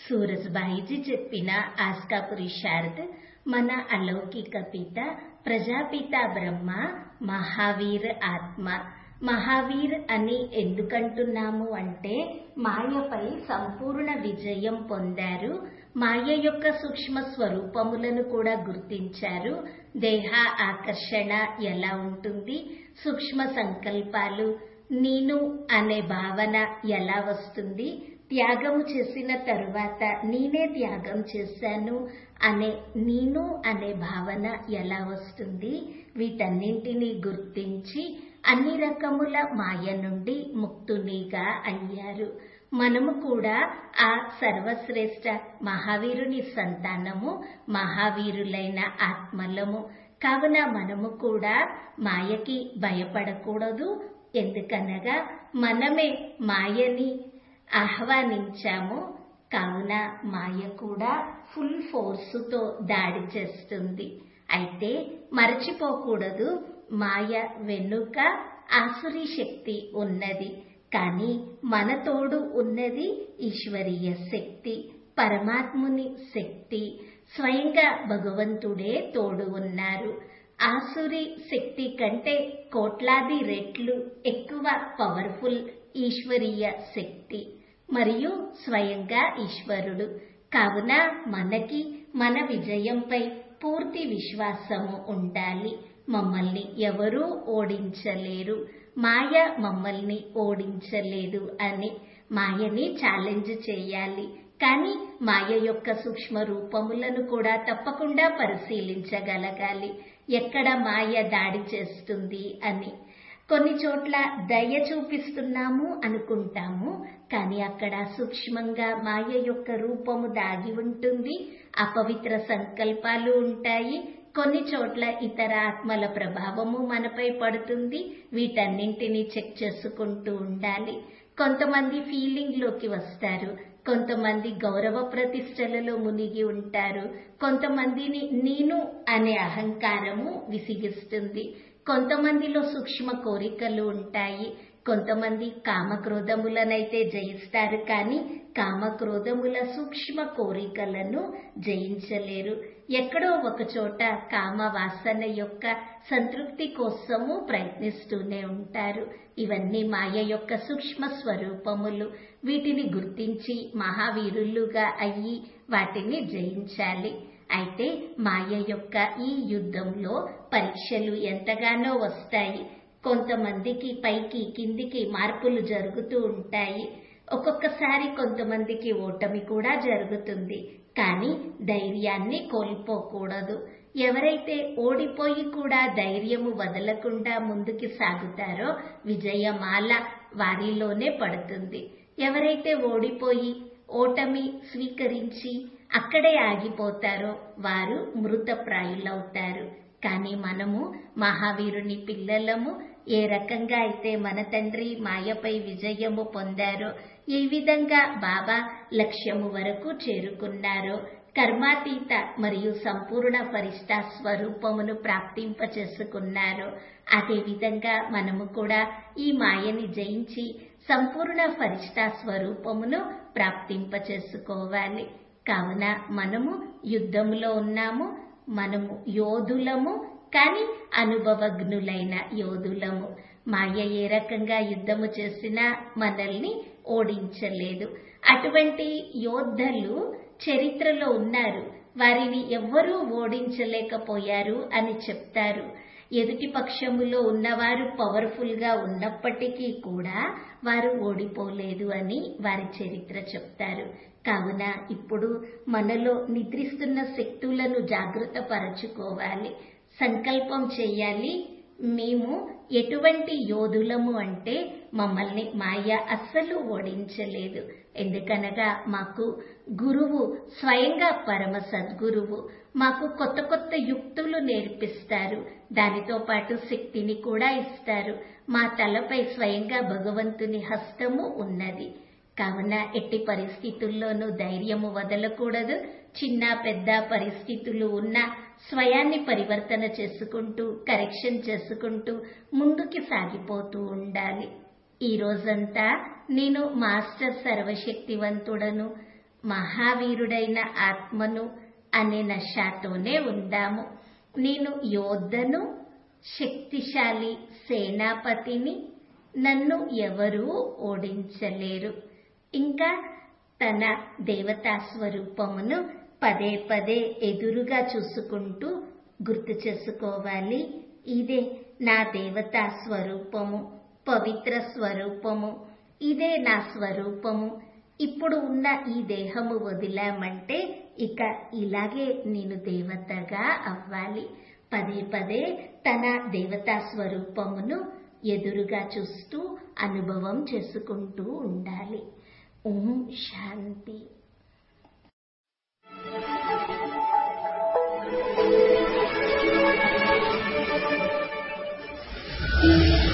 సూరజ్బాయిజీ చెప్పిన ఆస్కా పురుషార్థ్ మన అలౌకిక పిత ప్రజాపిత బ్రహ్మ మహావీర్ ఆత్మ మహావీర్ అని ఎందుకంటున్నాము అంటే మాయపై సంపూర్ణ విజయం పొందారు మాయ యొక్క సూక్ష్మ స్వరూపములను కూడా గుర్తించారు దేహ ఆకర్షణ ఎలా ఉంటుంది సూక్ష్మ సంకల్పాలు నేను అనే భావన ఎలా వస్తుంది త్యాగము చేసిన తరువాత నేనే త్యాగం చేశాను అనే నేను అనే భావన ఎలా వస్తుంది వీటన్నింటినీ గుర్తించి అన్ని రకముల మాయ నుండి ముక్తునిగా అయ్యారు మనము కూడా ఆ సర్వశ్రేష్ఠ మహావీరుని సంతానము మహావీరులైన ఆత్మలము కావున మనము కూడా మాయకి భయపడకూడదు ఎందుకనగా మనమే మాయని ఆహ్వానించాము కావున మాయ కూడా ఫుల్ ఫోర్సుతో దాడి చేస్తుంది అయితే మరచిపోకూడదు మాయ వెనుక ఆసురి శక్తి ఉన్నది కానీ మన తోడు ఉన్నది ఈశ్వరీయ శక్తి పరమాత్ముని శక్తి స్వయంగా భగవంతుడే తోడు ఉన్నారు ఆసురి శక్తి కంటే కోట్లాది రెట్లు ఎక్కువ పవర్ఫుల్ ఈశ్వరీయ శక్తి మరియు స్వయంగా ఈశ్వరుడు కావున మనకి మన విజయంపై పూర్తి విశ్వాసము ఉండాలి మమ్మల్ని ఎవరూ ఓడించలేరు మాయ మమ్మల్ని ఓడించలేదు అని మాయని ఛాలెంజ్ చేయాలి కానీ మాయ యొక్క సూక్ష్మ రూపములను కూడా తప్పకుండా పరిశీలించగలగాలి ఎక్కడ మాయ దాడి చేస్తుంది అని కొన్ని చోట్ల దయ చూపిస్తున్నాము అనుకుంటాము కానీ అక్కడ సూక్ష్మంగా మాయ యొక్క రూపము దాగి ఉంటుంది అపవిత్ర సంకల్పాలు ఉంటాయి కొన్ని చోట్ల ఇతర ఆత్మల ప్రభావము మనపై పడుతుంది వీటన్నింటినీ చెక్ చేసుకుంటూ ఉండాలి కొంతమంది ఫీలింగ్ లోకి వస్తారు కొంతమంది గౌరవ ప్రతిష్టలలో మునిగి ఉంటారు కొంతమందిని నేను అనే అహంకారము విసిగిస్తుంది కొంతమందిలో సూక్ష్మ కోరికలు ఉంటాయి కొంతమంది కామక్రోధములనైతే జయిస్తారు కానీ కామక్రోధముల సూక్ష్మ కోరికలను జయించలేరు ఎక్కడో ఒక చోట కామ వాసన యొక్క సంతృప్తి కోసము ప్రయత్నిస్తూనే ఉంటారు ఇవన్నీ మాయ యొక్క సూక్ష్మ స్వరూపములు వీటిని గుర్తించి మహావీరులుగా అయ్యి వాటిని జయించాలి అయితే మాయ యొక్క ఈ యుద్ధంలో పరీక్షలు ఎంతగానో వస్తాయి కొంతమందికి పైకి కిందికి మార్పులు జరుగుతూ ఉంటాయి ఒక్కొక్కసారి కొంతమందికి ఓటమి కూడా జరుగుతుంది కానీ ధైర్యాన్ని కోల్పోకూడదు ఎవరైతే ఓడిపోయి కూడా ధైర్యము వదలకుండా ముందుకి సాగుతారో విజయమాల వారిలోనే పడుతుంది ఎవరైతే ఓడిపోయి ఓటమి స్వీకరించి అక్కడే ఆగిపోతారో వారు మృతప్రాయులవుతారు కానీ మనము మహావీరుని పిల్లలము ఏ రకంగా అయితే మన తండ్రి మాయపై విజయము పొందారో ఏ విధంగా బాబా లక్ష్యము వరకు చేరుకున్నారో కర్మాతీత మరియు సంపూర్ణ ఫరిష్ట స్వరూపమును ప్రాప్తింప చేసుకున్నారో అదే విధంగా మనము కూడా ఈ మాయని జయించి సంపూర్ణ ఫరిష్ట స్వరూపమును ప్రాప్తింప చేసుకోవాలి కావున మనము యుద్ధములో ఉన్నాము మనము యోధులము కానీ అనుభవజ్ఞులైన యోధులము మాయ ఏ రకంగా యుద్ధము చేసినా మనల్ని ఓడించలేదు అటువంటి యోద్ధలు చరిత్రలో ఉన్నారు వారిని ఎవ్వరూ ఓడించలేకపోయారు అని చెప్తారు ఎదుటి పక్షములో ఉన్నవారు పవర్ఫుల్ గా ఉన్నప్పటికీ కూడా వారు ఓడిపోలేదు అని వారి చరిత్ర చెప్తారు కావున ఇప్పుడు మనలో నిద్రిస్తున్న శక్తులను జాగృత పరచుకోవాలి సంకల్పం చేయాలి మేము ఎటువంటి యోధులము అంటే మమ్మల్ని మాయ అస్సలు ఓడించలేదు ఎందుకనగా మాకు గురువు స్వయంగా పరమ సద్గురువు మాకు కొత్త కొత్త యుక్తులు నేర్పిస్తారు దానితో పాటు శక్తిని కూడా ఇస్తారు మా తలపై స్వయంగా భగవంతుని హస్తము ఉన్నది కావున ఎట్టి పరిస్థితుల్లోనూ ధైర్యము వదలకూడదు చిన్న పెద్ద పరిస్థితులు ఉన్న స్వయాన్ని పరివర్తన చేసుకుంటూ కరెక్షన్ చేసుకుంటూ ముందుకి సాగిపోతూ ఉండాలి ఈ రోజంతా నేను మాస్టర్ సర్వశక్తివంతుడను మహావీరుడైన ఆత్మను అనే నషాతోనే ఉందాము నేను యోద్ధను శక్తిశాలి సేనాపతిని నన్ను ఎవరూ ఓడించలేరు ఇంకా తన దేవతా స్వరూపమును పదే పదే ఎదురుగా చూసుకుంటూ గుర్తు చేసుకోవాలి ఇదే నా దేవతా స్వరూపము పవిత్ర స్వరూపము ఇదే నా స్వరూపము ఇప్పుడు ఉన్న ఈ దేహము వదిలామంటే ఇక ఇలాగే నేను దేవతగా అవ్వాలి పదే పదే తన దేవతా స్వరూపమును ఎదురుగా చూస్తూ అనుభవం చేసుకుంటూ ఉండాలి ఓం శాంతి Thank you.